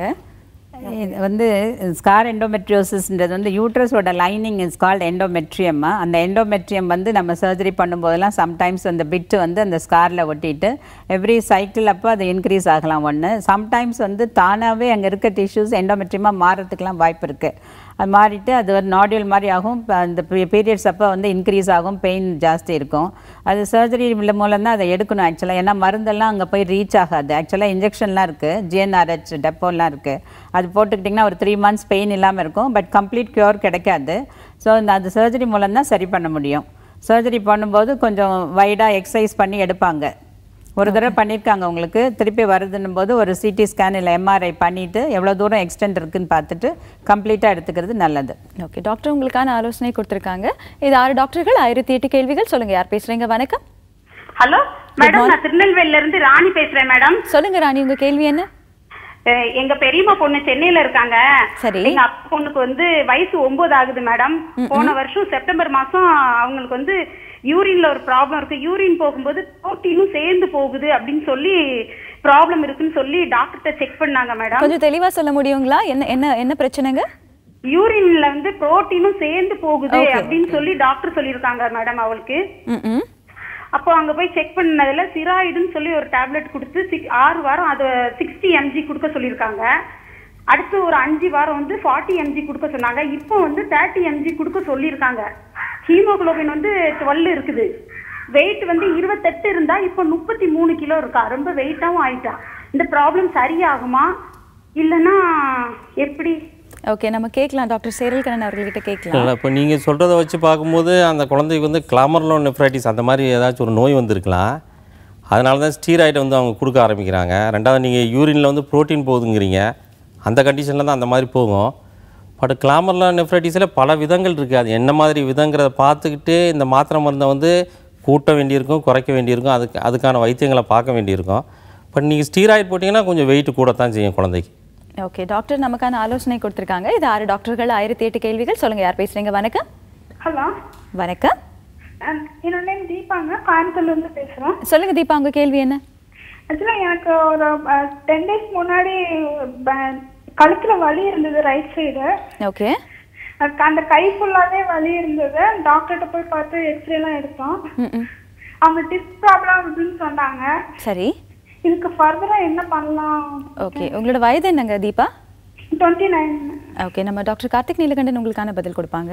இது வந்து ஸ்கார் எண்டோமெட்ரியோசிஸ்ன்றது வந்து யூட்ரஸோட லைனிங் இஸ் கால்ட் எண்டோமெட்ரியம் அந்த எண்டோமெட்ரியம் வந்து நம்ம சர்ஜரி பண்ணும்போதெல்லாம் சம்டைம்ஸ் அந்த பிட்டு வந்து அந்த ஸ்காரில் ஒட்டிட்டு எவ்ரி சைக்கிள் அப்போ அது இன்க்ரீஸ் ஆகலாம் ஒன்று சம்டைம்ஸ் வந்து தானாகவே அங்கே இருக்க டிஷ்யூஸ் எண்டோமெட்ரியமாக மாறதுக்கெலாம் வாய்ப்பு இருக்குது அது மாறிட்டு அது ஒரு நாடியூல் மாதிரி ஆகும் இப்ப அந்த பீரியட்ஸ் அப்போ வந்து இன்க்ரீஸ் ஆகும் பெயின் ஜாஸ்தி இருக்கும் அது சர்ஜரி மூலம் தான் அதை எடுக்கணும் ஆக்சுவலாக ஏன்னா மருந்தெல்லாம் அங்கே போய் ரீச் ஆகாது ஆக்சுவலாக இன்ஜெக்ஷன்லாம் இருக்குது ஜிஎன்ஆர்ஹெச் டெப்போலாம் இருக்குது அது போட்டுக்கிட்டிங்கன்னா ஒரு த்ரீ மந்த்ஸ் பெயின் இல்லாமல் இருக்கும் பட் கம்ப்ளீட் க்யூர் கிடைக்காது ஸோ இந்த அது சர்ஜரி மூலம் தான் சரி பண்ண முடியும் சர்ஜரி பண்ணும்போது கொஞ்சம் வைடாக எக்ஸசைஸ் பண்ணி எடுப்பாங்க ஒரு தடவை பண்ணியிருக்காங்க உங்களுக்கு திருப்பி வருதுன்னும் போது ஒரு சிடி ஸ்கேன் இல்லை எம்ஆர்ஐ பண்ணிவிட்டு எவ்வளோ தூரம் எக்ஸ்டெண்ட் இருக்குன்னு பார்த்துட்டு கம்ப்ளீட்டாக எடுத்துக்கிறது நல்லது ஓகே டாக்டர் உங்களுக்கான ஆலோசனை கொடுத்துருக்காங்க இது ஆறு டாக்டர்கள் ஆயிரத்தி எட்டு கேள்விகள் சொல்லுங்க யார் பேசுறீங்க வணக்கம் ஹலோ மேடம் நான் திருநெல்வேலில இருந்து ராணி பேசுறேன் மேடம் சொல்லுங்க ராணி உங்க கேள்வி என்ன அஹ் எங்க பெரியம்மா பொண்ணு சென்னையில இருக்காங்க சரி. எங்க அப்பா பொண்ணுக்கு வந்து வயசு ஒன்பது ஆகுது மேடம் போன வருஷம் செப்டம்பர் மாசம் அவங்களுக்கு வந்து யூரின்ல ஒரு ப்ராப்ளம் இருக்கு யூரின் போகும்போது புரோட்டீனும் சேர்ந்து போகுது அப்படின்னு சொல்லி ப்ராப்ளம் இருக்குன்னு சொல்லி டாக்டர்கிட்ட செக் பண்ணாங்க மேடம் கொஞ்சம் தெளிவா சொல்ல முடியுங்களா என்ன என்ன என்ன பிரச்சனைங்க யூரின்ல வந்து புரோட்டீனும் சேர்ந்து போகுது Okay, அப்படின்னு சொல்லி டாக்டர் சொல்லியிருக்காங்க மேடம் அவளுக்கு ம் ம் அப்போ அங்க போய் செக் பண்ணதுல சிராய்டுன்னு சொல்லி ஒரு டேப்லெட் கொடுத்து சிக் ஆறு வாரம் அது சிக்ஸ்டி எம்ஜி கொடுக்க சொல்லியிருக்காங்க அடுத்து ஒரு அஞ்சு வாரம் வந்து ஃபார்ட்டி எம்ஜி கொடுக்க சொன்னாங்க இப்போ வந்து தேர்ட்டி எம்ஜி கொடுக்க சொல்லியிருக்காங்க ஹீமோகுளோபின் வந்து டுவெல் இருக்குது வெயிட் வந்து இருபத்தெட்டு இருந்தா இப்போ முப்பத்தி மூணு கிலோ இருக்கா ரொம்ப வெயிட்டாவும் ஆயிட்டா இந்த ப்ராப்ளம் சரியாகுமா இல்லைன்னா எப்படி ஓகே நம்ம கேட்கலாம் டாக்டர் சேரல் கண்ணன் அவர்கள்கிட்ட கேட்கலாம் இல்லை இப்போ நீங்கள் சொல்கிறத வச்சு பார்க்கும்போது அந்த குழந்தைக்கு வந்து கிளாமர்லோ நெஃப்ரைட்டிஸ் அந்த மாதிரி ஏதாச்சும் ஒரு நோய் வந்திருக்கலாம் அதனால தான் ஸ்டீராய்டை வந்து அவங்க கொடுக்க ஆரம்பிக்கிறாங்க ரெண்டாவது நீங்கள் யூரினில் வந்து புரோட்டீன் போகுதுங்கிறீங்க அந்த கண்டிஷனில் தான் அந்த மாதிரி போகும் பட் கிளாமர்லோ நெஃப்ரைட்டிஸில் பல விதங்கள் இருக்குது அது என்ன மாதிரி விதங்கிறத பார்த்துக்கிட்டு இந்த மாத்திரை மருந்தை வந்து கூட்ட வேண்டியிருக்கும் குறைக்க வேண்டியிருக்கும் அதுக்கு அதுக்கான வைத்தியங்களை பார்க்க வேண்டியிருக்கும் பட் நீங்கள் ஸ்டீராய்டு போட்டிங்கன்னா கொஞ்சம் வெயிட் கூடத்தான் செய்யும் குழந்தைக்கு ஓகே டாக்டர் நமக்கான ஆலோசனை கொடுத்துருக்காங்க இது ஆறு டாக்டர்கள் ஆயிரத்தி எட்டு கேள்விகள் சொல்லுங்க யார் பேசுறீங்க வணக்கம் ஹலோ வணக்கம் என்னோட நேம் தீபாங்க கோயம்புத்தூர்ல இருந்து பேசுறேன் சொல்லுங்க தீபா உங்க கேள்வி என்ன ஆக்சுவலா எனக்கு ஒரு டென் டேஸ் முன்னாடி ப- கழுத்துல வலி இருந்தது ரைட் சைடு ஓகே அந்த கை ஃபுல்லாவே வலி இருந்தது டாக்டர்கிட்ட போய் பார்த்து எக்ஸ்ரே எல்லாம் எடுத்தோம் ம் ம் அவங்க டிஸ்க் ப்ராப்ளம் அப்படின்னு சொன்னாங்க சரி இதுக்கு ஃபர்தரா என்ன பண்ணலாம் ஓகே உங்களோட வயது என்னங்க தீபா டுவெண்ட்டி நைன் ஓகே நம்ம டாக்டர் கார்த்திக் நீலகண்டன் உங்களுக்கான பதில் கொடுப்பாங்க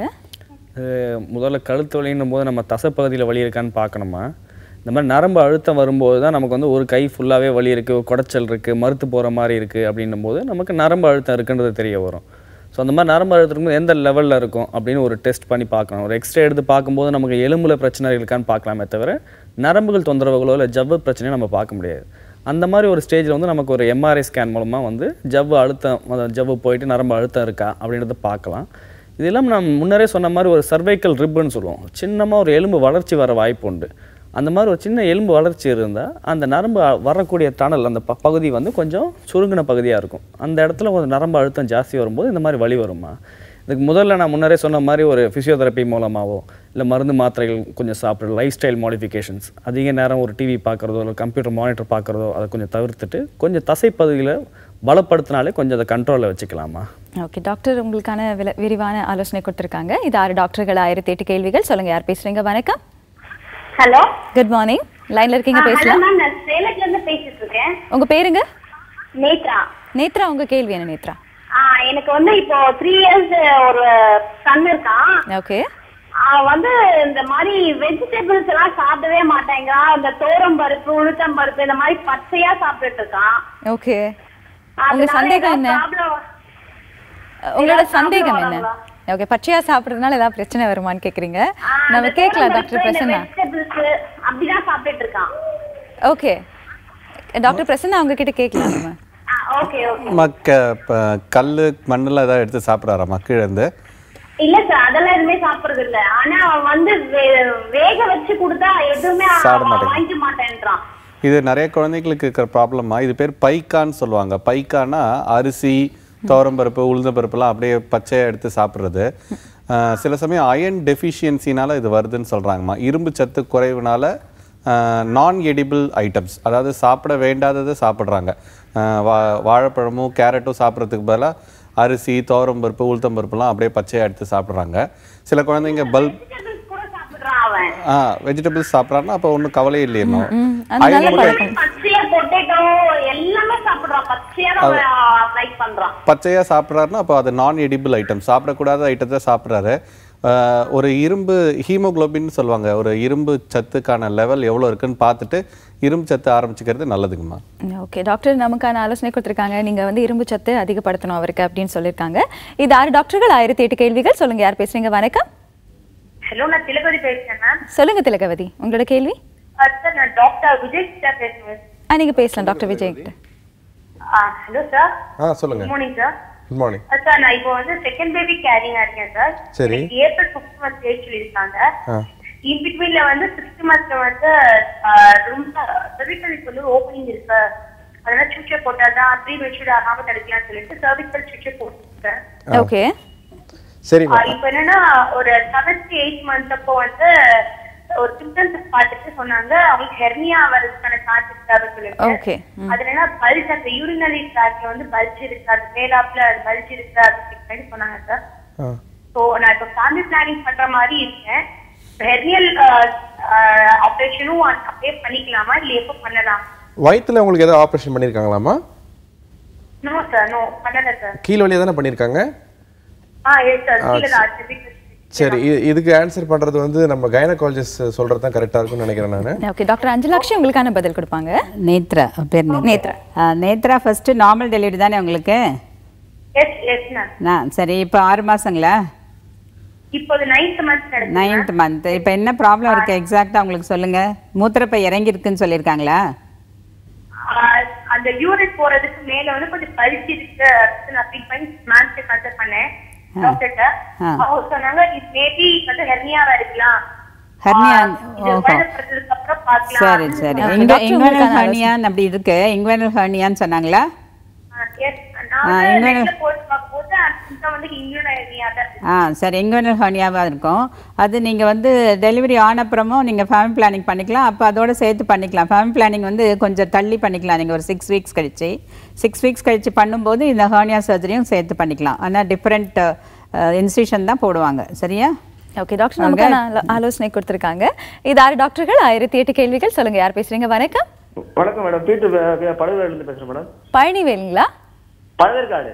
அது முதல்ல கழுத்து வலின்னும் போது நம்ம தசைப்பகுதியில் வலி இருக்கான்னு பார்க்கணுமா இந்த மாதிரி நரம்பு அழுத்தம் வரும்போது தான் நமக்கு வந்து ஒரு கை ஃபுல்லாகவே வலி இருக்குது குடைச்சல் இருக்குது மறுத்து போகிற மாதிரி இருக்குது அப்படின்னும் போது நமக்கு நரம்பு அழுத்தம் இருக்குன்றது தெரிய வரும் ஸோ அந்த மாதிரி நரம்பு அழுத்தம் இருக்கும்போது எந்த லெவலில் இருக்கும் அப்படின்னு ஒரு டெஸ்ட் பண்ணி பார்க்கணும் ஒரு எக்ஸ்ரே எடுத்து பார்க்கும்போது நமக்கு எலும்புல பிரச்சனை இருக்கான்னு பார்க்கலாமே தவிர நரம்புகள் தொந்தரவுகளோ இல்லை ஜவ்வு பிரச்சனையோ நம்ம பார்க்க முடியாது அந்த மாதிரி ஒரு ஸ்டேஜில் வந்து நமக்கு ஒரு எம்ஆர்ஐ ஸ்கேன் மூலமாக வந்து ஜவ்வு அழுத்தம் அதாவது ஜவ்வு போயிட்டு நரம்பு அழுத்தம் இருக்கா அப்படின்றத பார்க்கலாம் இது இல்லாமல் நான் முன்னரே சொன்ன மாதிரி ஒரு சர்வைக்கல் ரிப்புன்னு சொல்லுவோம் சின்னமாக ஒரு எலும்பு வளர்ச்சி வர வாய்ப்பு உண்டு அந்த மாதிரி ஒரு சின்ன எலும்பு வளர்ச்சி இருந்தால் அந்த நரம்பு அ- வரக்கூடிய டனல் அந்த ப- பகுதி வந்து கொஞ்சம் சுருங்கின பகுதியாக இருக்கும் அந்த இடத்துல ஒரு நரம்பு அழுத்தம் ஜாஸ்தி வரும்போது இந்த மாதிரி வலி வருமா இதுக்கு முதல்ல நான் முன்னரே சொன்ன மாதிரி ஒரு ஃபிசியோதெரப்பி மூலமாகவோ இல்லை மருந்து மாத்திரைகள் கொஞ்சம் சாப்பிட்ற லைஃப் ஸ்டைல் மாடிஃபிகேஷன்ஸ் அதிக நேரம் ஒரு டிவி பார்க்குறதோ இல்லை கம்ப்யூட்டர் மானிட்டர் பார்க்குறதோ அதை கொஞ்சம் தவிர்த்துட்டு கொஞ்சம் தசைப்பகுதியில் பலப்படுத்தினாலே கொஞ்சம் அதை கண்ட்ரோலில் வச்சுக்கலாமா ஓகே டாக்டர் உங்களுக்கான வில- விரிவான ஆலோசனை கொடுத்துருக்காங்க இது ஆறு டாக்டர்கள் ஆயிரத்தி எட்டு கேள்விகள் சொல்லுங்க யார் பேசுறீங்க வணக்கம் ஹலோ குட் மார்னிங் லைன்ல இருக்கீங்க பேசலாம் மேம் நான் சேலத்துல இருந்து பேசிட்டு இருக்கேன் உங்க பேருங்க நேத்ரா நேத்ரா உங்க கேள்வி என்ன நேத்ரா ஆ, எனக்கு வந்து இப்போ த்ரீ இயர்ஸ் ஒரு சன் இருக்கான் ஓகே அவன் வந்து இந்த மாதிரி வெஜிடபிள்ஸ் எல்லாம் சாப்பிடவே மாட்டேங்கிறான் இந்த தோரம் பருப்பு உளுத்தம் பருப்பு இந்த மாதிரி பச்சையா சாப்பிட்டுட்டு இருக்கான் ஓகே உங்க அதனால சந்தேகம் ஏதாவது என்ன problem உங்களோட ஏதாவது சந்தேகம் problem என்ன வராங்களா? ஓகே பச்சையா சாப்பிட்றதுனால ஏதாவது பிரச்சனை வருமான்னு கேக்குறீங்க நம்ம கேட்கலாம் டாக்டர் பிரசன்னா வெஜிடபிள்ஸ் அப்படிதான் சாப்பிட்டுட்டு இருக்கான் ஓகே டாக்டர் பிரசன்னா அவங்க கிட்ட கேட்கலாம் நம்ம ஓகே ஓகே மக்க இப்போ கல் மண்ணெல்லாம் ஏதாவது எடுத்து சாப்பிட்றாரா கீழே இருந்து இல்ல சார் அதெல்லாம் எதுவுமே சாப்பிடுறது இல்ல ஆனா அவன் வந்து வே- வேக வச்சு கொடுத்தா எதுவுமே அவன் சாப்பிட மாட்டேங்குது. வாங்கிக்க மாட்டேன்றான் இது நிறைய குழந்தைங்களுக்கு இருக்கிற ப்ராப்ளமா இது பேர் பைக்கான்னு சொல்லுவாங்க பைக்கானா அரிசி துவரம்பருப்பு உளுந்தம்பருப்புலாம் அப்படியே பச்சையாக எடுத்து சாப்பிட்றது ஆஹ் சில சமயம் அயன் டெஃபிஷியன்சினால இது வருதுன்னு சொல்கிறாங்கம்மா இரும்பு சத்து குறைவுனால நான் எடிபிள் ஐட்டம்ஸ் அதாவது சாப்பிட வேண்டாததை சாப்பிட்றாங்க வா வாழைப்பழமும் கேரட்டும் சாப்பிட்றதுக்கு பதிலாக அரிசி துவரம்பருப்பு உளுத்தம்பருப்புலாம் அப்படியே பச்சையாக எடுத்து சாப்பிட்றாங்க சில குழந்தைங்க பல்ப் சாப்பிடுறான் அவன் ஆ வெஜிடபிள்ஸ் சாப்பிட்றான்னா அப்போ ஒன்றும் கவலையே இல்லையே அது நல்ல பழக்கம் பச்சையா பொட்டேட்டோ எல்லாமே சாப்பிடுறான் பச்சையா அவன் லைக் பண்றான் பச்சையாக சாப்பிட்றாருன்னா அப்போ அது நான் எடிபிள் ஐட்டம் சாப்பிடக்கூடாத ஐட்டத்தை சாப்பிட்றாரு ஆஹ் ஒரு இரும்பு ஹீமோகுளோபின்னு சொல்லுவாங்க ஒரு இரும்பு சத்துக்கான லெவல் எவ்வளோ இருக்குன்னு பார்த்துட்டு இரும்பு சத்து ஆரம்பிச்சுக்கிறது நல்லதுங்கம்மா ஓகே டாக்டர் நமக்கான ஆலோசனை கொடுத்துருக்காங்க நீங்க வந்து இரும்பு சத்து அதிகப்படுத்தணும் அவருக்கு அப்படின்னு சொல்லியிருக்காங்க இது ஆறு டாக்டர்கள் ஆயிரத்தி எட்டு கேள்விகள் சொல்லுங்க யார் பேசுறீங்க வணக்கம் ஹலோ நான் திலகவதி பேசுறேன் மேம் சொல்லுங்க திலகவதி உங்களோட கேள்வி சார் நான் டாக்டர் விஜய் கிட்ட பேசுவேன் ஆ நீங்க பேசலாம் டாக்டர் விஜய் கிட்ட ஹலோ சார் ஆ சொல்லுங்க good morning sir good morning sir நான் இப்போ வந்து செகண்ட் பேபி கேரிங்கா இருக்கேன் சார் சரி. எனக்கு ஏப்ரல் ஃபிஃப்த் மந்த் ஏஜ் சொல்லியிருக்காங்க ஆ இன் பிட்வீன்ல வந்து சிக்ஸ்த் மந்த்ல வந்து ஆ, ரொம்ப cervical வந்து ஓப்பனிங் இருக்கு அதனால சுவிட்சர் போட்டாதான் ப்ரீ மெச்சூர்ட் ஆகாம தடுக்கலாம்னு சொல்லிட்டு சர்விக்கல் சுவிட்சர் போட்டுருக்கேன் ஓகே சரிம்மா இப்போ என்னன்னா ஒரு செவன்த் எயிட் மந்த் அப்போ வந்து ஒரு சிம்டம்ஸ் பார்த்துட்டு சொன்னாங்க அவங்களுக்கு ஹெர்னியா வரதுக்கான சான்ஸ் இருக்காதுன்னு சொல்லிட்டு ஓகே அது என்னன்னா பல்ஜ் அந்த யூரினரி ட்ராக்ல வந்து பல்ஜ் இருக்கு அது மேலாப்ல அது பல்ஜ் இருக்கு அது check பண்ணி சொன்னாங்க சார் ஆ ஸோ நான் இப்போ ஃபேமிலி பிளானிங் பண்ற மாதிரி இருக்கேன் ஹெர்னியல் ஆப்ரேஷனும் அப்படியே பண்ணிக்கலாமா இல்லை எப்போ பண்ணலாம் வயித்துல உங்களுக்கு ஏதாவது ஆப்ரேஷன் பண்ணியிருக்காங்களாம்மா நோ சார் நோ பண்ணல சார் கீழ் வழியாக தானே பண்ணியிருக்காங்க ஆ எஸ் சார் ஆ, கீழே தான் cervical சரி இது- இதுக்கு ஆன்சர் பண்றது வந்து நம்ம கைனகாலஜிஸ்ட் சொல்றது தான் கரெக்டாக இருக்கும்னு நினைக்கிறேன் நான் ஓகே டாக்டர் அஞ்சலாக்ஷி உங்களுக்கான பதில் கொடுப்பாங்க நேத்ரா அவ பேர் நேத்ரா. ஆ, நேத்ரா ஃபஸ்ட்டு நார்மல் டெலிவரி தானே உங்களுக்கு எஸ் எஸ் மேம் நான் சரி இப்போ ஆறு மாசங்களா இப்போது நைன்த் மந்த் நடக்குது நைன்த் மந்த் இப்போ என்ன ப்ராப்ளம் இருக்கு எக்ஸாக்டாக உங்களுக்கு சொல்லுங்க மூத்திரப்பை இறங்கி இருக்குன்னு சொல்லியிருக்காங்களா ஆஹ் அந்த யூரின் போறதுக்கு மேல வந்து கொஞ்சம் பறிச்சு இருக்கு அடுத்து நான் ஃபீல் பண்ணி மேம்க்கு கன்சல்ட் பண்ணேன் டாக்டர்கிட்ட ஆ. அவங்க சொன்னாங்க இது மேபி வந்து ஹெர்னியாவா இருக்கலாம் ஹெர்னியா ஆஹ் இது ஓஹோ குழந்தை பிறந்ததுக்கு அப்புறம் பார்க்கலாம் சரி சரி Okay, இங்க doctor இங்குவனல் உங்களுக்கான ஹர்னியான் அப்படி இருக்கு இங்குவனல் ஹர்னியான்னு சொன்னாங்களா எஸ் நான் ஆ, வந்து இன்னொரு- நெட்ல போட்டு பார்க்கும்போது அந்த வந்து இங்கிலீஷ் ஹெர்னியா தான் இருக்கு. ஆ சரி இங்குவனல் ஹர்னியாவாக இருக்கும் அது நீங்கள் வந்து டெலிவரி ஆன அப்புறமும் நீங்கள் ஃபேமிலி பிளானிங் பண்ணிக்கலாம் அப்போ அதோட சேர்த்து பண்ணிக்கலாம் ஃபேமிலி பிளானிங் வந்து கொஞ்சம் தள்ளி பண்ணிக்கலாம் நீங்கள் ஒரு சிக்ஸ் வீக்ஸ் கழிச்சு சிக்ஸ் வீக்ஸ் கழிச்சு பண்ணும்போது இந்த ஹர்னியா சர்ஜரியும் சேர்த்து பண்ணிக்கலாம் ஆனால் டிஃப்ரெண்ட் இன்ஸ்டியூஷன் தான் போடுவாங்க சரியா ஓகே டாக்டர் நமக்கான ஆலோ- ஆலோசனை கொடுத்துருக்காங்க இது ஆறு டாக்டர்கள் ஆயிரத்தி எட்டு கேள்விகள் சொல்லுங்க யார் பேசுறீங்க வணக்கம் வணக்கம் மேடம் பீட்டர் பழவேல இருந்து பேசுறேன் மேடம் பழனிவேலுங்களா பழவேற்காடு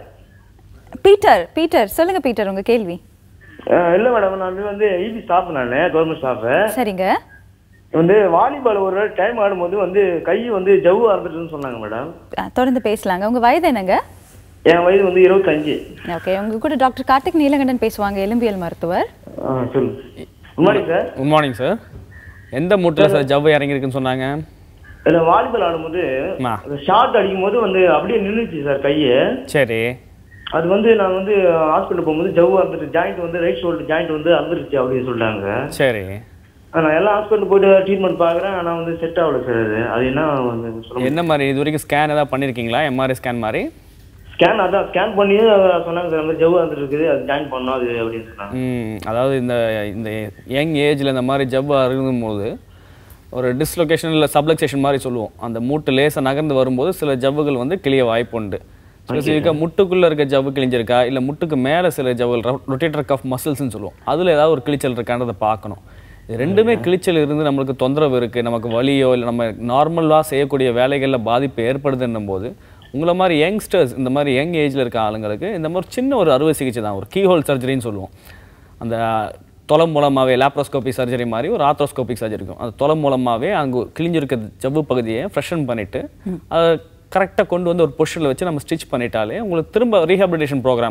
பீட்டர் பீட்டர் சொல்லுங்க பீட்டர் உங்க கேள்வி அஹ் இல்ல மேடம் நான் வந்து இபி ஸ்டாஃப் நான் கவர்மெண்ட் ஸ்டாஃப் சரிங்க வந்து வாலிபால் ஒரு டைம் ஆடும்போது வந்து கை வந்து ஜவ்வு அறந்துட்டுன்னு சொன்னாங்க மேடம் ஆ, தொடர்ந்து பேசலாங்க உங்க வயது என்னங்க என் வயது வந்து இருபத்தஞ்சு ஓகே உங்க கூட டாக்டர் கார்த்திக் நீலகண்டன் பேசுவாங்க எலும்பியல் மருத்துவர் ஆ சொல்லு good morning sir good morning sir எந்த மூட்டில் சார் ஜவ்வு இறங்கியிருக்குன்னு சொன்னாங்க இல்ல வாலிபால் ஆடும்போது ஆ. ஷார்ட் அடிக்கும் போது வந்து அப்படியே நின்றுச்சு சார் கையை சரி அது வந்து நான் வந்து ஹாஸ்பிட்டல் போகும்போது ஜவ்வு அறுந்துட்டு ஜாயிண்ட் வந்து ரைட் ஷோல்டர் ஜாயிண்ட் வந்து அறுந்துருச்சு அப்படின்னு சொல்லிட்டாங்க சரி நான் எல்லா ஹாஸ்பிட்டல் போயிட்டு ட்ரீட்மெண்ட் பார்க்குறேன் ஆனால் வந்து செட் ஆகல சார் அது அது என்ன வந்து சொல்ல என்ன மாதிரி இது வரைக்கும் ஸ்கேன் ஏதாவது பண்ணியிருக்கீங்களா எம்ஆர்ஐ ஸ்கேன் மாதிரி ஸ்கேன் அதான் ஸ்கேன் பண்ணி சொன்னாங்க சார் அந்த மாதிரி ஜவ்வு வந்துட்டு இருக்குது அது ஜாயின் பண்ணணும் அது அப்படின்னு சொன்னாங்க ம், அதாவது இந்த இந்த யங் ஏஜில் இந்த மாதிரி ஜவ்வு அருகும் போது ஒரு டிஸ்லொகேஷன் இல்லை சப்ளக்சேஷன் மாதிரி சொல்லுவோம் அந்த மூட்டு லேசாக நகர்ந்து வரும்போது சில ஜவ்வுகள் வந்து கிளிய வாய்ப்புண்டு ஸ்பெசிஃபிக்காக முட்டுக்குள்ளே இருக்க ஜவ்வு கிழிஞ்சிருக்கா இல்லை முட்டுக்கு மேலே சில ஜவ்வுகள் ரொட்டேட்டர் கஃப் மசில்ஸ்னு சொல்லுவோம் அதில் ஏதாவது ஒரு கிழிச்சல் இருக்கான்றதை பார்க்கணும் இது ரெண்டுமே கிழிச்சல் இருந்து நம்மளுக்கு தொந்தரவு இருக்குது நமக்கு வலியோ இல்லை நம்ம நார்மலாக செய்யக்கூடிய வேலைகளில் பாதிப்பு ஏற்படுதுன்னும் போது உங்களை மாதிரி யங்ஸ்டர்ஸ் இந்த மாதிரி யங் ஏஜில் இருக்க ஆளுங்களுக்கு இந்த மாதிரி சின்ன ஒரு அறுவை சிகிச்சை தான் ஒரு கீஹோல் சர்ஜரின்னு சொல்லுவோம் அந்த தொலை மூலமாகவே லேப்ரோஸ்கோபி சர்ஜரி மாதிரி ஒரு ஆத்ரோஸ்கோபிக் சர்ஜரி இருக்கும் அந்த தொலை மூலமாகவே அங்கே கிழிஞ்சிருக்க ஜவ்வு பகுதியை ஃப்ரெஷன் பண்ணிவிட்டு அதை கரெக்டாக கொண்டு வந்து ஒரு பொஷனில் வச்சு நம்ம ஸ்டிச் பண்ணிட்டாலே உங்களுக்கு திரும்ப ரீஹாபிலிட்டேஷன் ப்ரோக்ராம் தான்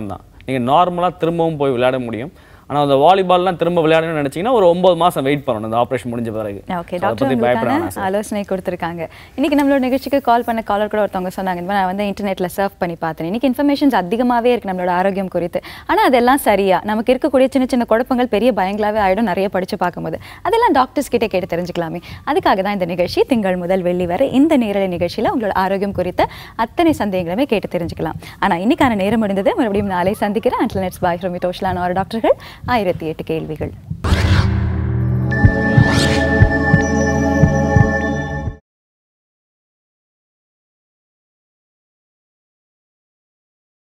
நீங்கள் நார்மலாக திரும்பவும் போய் விளையாட முடியும் ஆனால் அந்த வாலிபால்லாம் திரும்ப விளையாடணும்னு நினச்சிங்கன்னா ஒரு ஒம்பது மாதம் வெயிட் பண்ணணும் அந்த ஆப்ரேஷன் முடிஞ்ச பிறகு ஓகே So, அதை டாக்டர் பற்றி பயப்பட உங்களுக்கான வேணாம் சார் ஆலோசனை கொடுத்துருக்காங்க இன்னைக்கு நம்மளோட நிகழ்ச்சிக்கு கால் பண்ண காலர் கூட ஒருத்தவங்க சொன்னாங்க இந்த மாதிரி நான் வந்து இன்டர்நெட்டில் சர்ஃப் பண்ணி பார்த்தேன் இன்னைக்கு இன்ஃபர்மேஷன்ஸ் அதிகமாகவே இருக்கு நம்மளோட ஆரோக்கியம் குறித்து ஆனால் அதெல்லாம் சரியா நமக்கு இருக்கக்கூடிய சின்ன சின்ன குழப்பங்கள் பெரிய பயங்களாவே ஆயிடும் நிறைய படிச்சு பார்க்கும்போது அதெல்லாம் டாக்டர்ஸ் கிட்ட கேட்டு தெரிஞ்சுக்கலாமே அதுக்காக தான் இந்த நிகழ்ச்சி திங்கள் முதல் வெள்ளி வரை இந்த நேரலை நிகழ்ச்சியில் உங்களோட ஆரோக்கியம் குறித்த அத்தனை சந்தேகங்களுமே கேட்டு தெரிஞ்சுக்கலாம் ஆனால் இன்னைக்கான நேரம் முடிந்தது மறுபடியும் நாளை சந்திக்கிறேன் அன்டில் நெட்ஸ் பாய் ஃப்ரம் டோஷ்லான ஒரு டாக்டர்கள் ஆயிரத்தி எட்டு கேள்விகள்